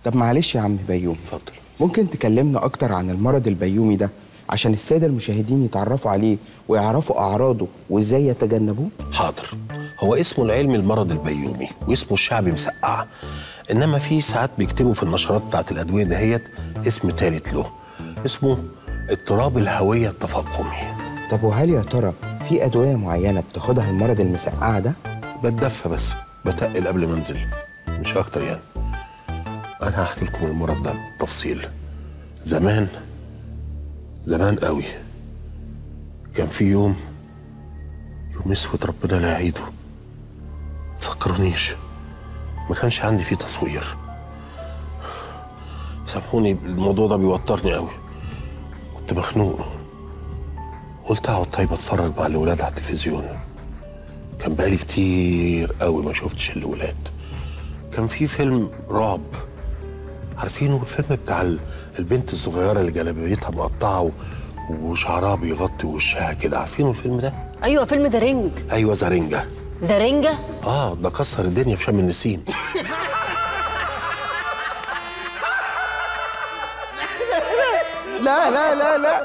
طب معلش يا عم بيوم اتفضل ممكن تكلمنا اكتر عن المرض البيومي ده عشان الساده المشاهدين يتعرفوا عليه ويعرفوا اعراضه وازاي يتجنبوه حاضر هو اسمه العلمي المرض البيومي واسمه الشعبي مسقعة انما في ساعات بيكتبوا في النشرات بتاعت الادويه دهيت اسم تالت له اسمه اضطراب الهويه التفاقمي طب وهل يا ترى في ادويه معينه بتاخدها المرض المسقعه ده بتدفى بس بتقل قبل ما انزل مش اكتر يعني انا هحكي لكم المرض ده بتفصيل زمان زمان قوي كان في يوم يوم اسود ربنا لا يعيده فكرونيش ما كانش عندي فيه تصوير سامحوني الموضوع ده بيوترني قوي كنت مخنوق قلت اقعد طيب اتفرج مع الاولاد على التلفزيون كان بقالي كتير قوي ما شفتش الاولاد كان في فيلم رعب عارفينه الفيلم بتاع ال- البنت الصغيره اللي جلابيتها مقطعه و- وشعرها بيغطي وشها كده عارفينه الفيلم ده ايوه فيلم ذا رينج ايوه زرنجه ذا رينجة اه ده كسر الدنيا في شم النسيم لا لا لا لا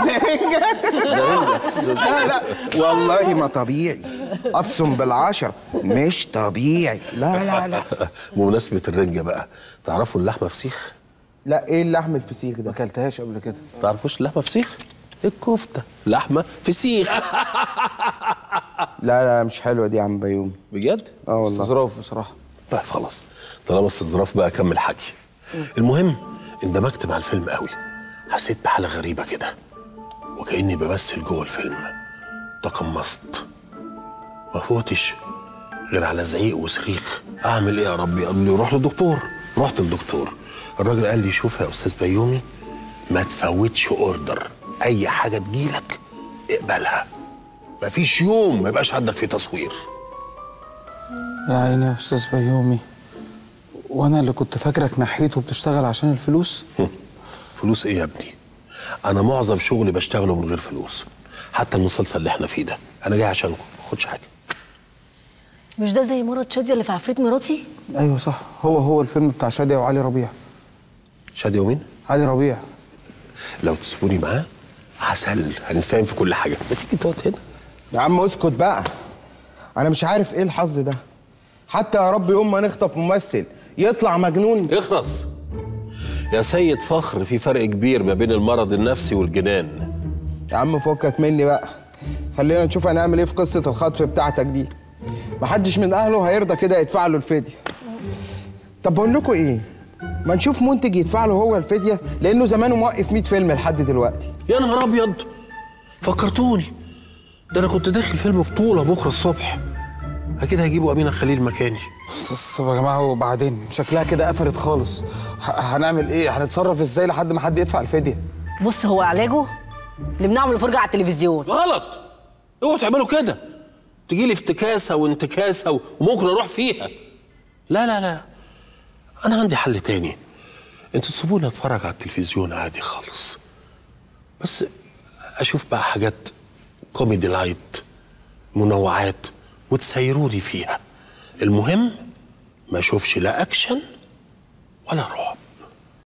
لا لا والله ما طبيعي ابصم بالعشر مش طبيعي لا لا لا بمناسبه الرنجه بقى تعرفوا اللحمه فسيخ لا ايه اللحم الفسيخ ده اكلتهاش قبل كده تعرفوش اللحمه فسيخ الكفته لحمه فسيخ لا لا مش حلوه دي يا عم بيومي بجد اه والله استظراف بصراحه طيب خلاص طالما استظراف بقى اكمل حكي المهم اندمجت مع الفيلم قوي حسيت بحاله غريبه كده وكاني بمثل جوه الفيلم تقمصت ما فوتش غير على زعيق وصريخ اعمل ايه يا ربي قالوا لي روح للدكتور رحت للدكتور الراجل قال لي شوف يا استاذ بيومي ما تفوتش اوردر اي حاجه تجيلك اقبلها مفيش يوم ما يبقاش عندك فيه تصوير يا عيني يا استاذ بيومي وانا اللي كنت فاكرك نحيته بتشتغل عشان الفلوس فلوس ايه يا ابني انا معظم شغلي بشتغله من غير فلوس حتى المسلسل اللي احنا فيه ده انا جاي عشانكم ما خدش حاجه مش ده زي مرض شادية اللي في عفريت مراتي ايوه صح هو هو الفيلم بتاع شادية وعلي ربيع شادي يومين علي ربيع لو تسيبوني معاه عسل هنتفاهم في كل حاجه ما تيجي تقعد هنا يا عم اسكت بقى انا مش عارف ايه الحظ ده حتى يا رب يوم ما نخطف ممثل يطلع مجنون اخرس يا سيد فخر في فرق كبير ما بين المرض النفسي والجنان يا عم فكك مني بقى خلينا نشوف هنعمل ايه في قصه الخطف بتاعتك دي محدش من اهله هيرضى كده يدفع له الفديه طب بقول لكم ايه ما نشوف منتج يدفع له هو الفديه لانه زمانه موقف 100 فيلم لحد دلوقتي يا نهار ابيض فكرتوني ده انا كنت داخل فيلم بطوله بكره الصبح اكيد هيجيبوا امينه خليل مكاني طب يا جماعه وبعدين شكلها كده قفلت خالص ه- هنعمل ايه هنتصرف ازاي لحد ما حد يدفع الفديه بص هو علاجه نمنعه من الفرجة على التلفزيون غلط اوعوا تعملوا كده تجي لي افتكاسه وانتكاسه و- وممكن اروح فيها لا لا لا انا عندي حل تاني انتوا تسيبوني اتفرج على التلفزيون عادي خالص بس اشوف بقى حاجات كوميدي لايت منوعات وتسيروني فيها المهم ما اشوفش لا اكشن ولا رعب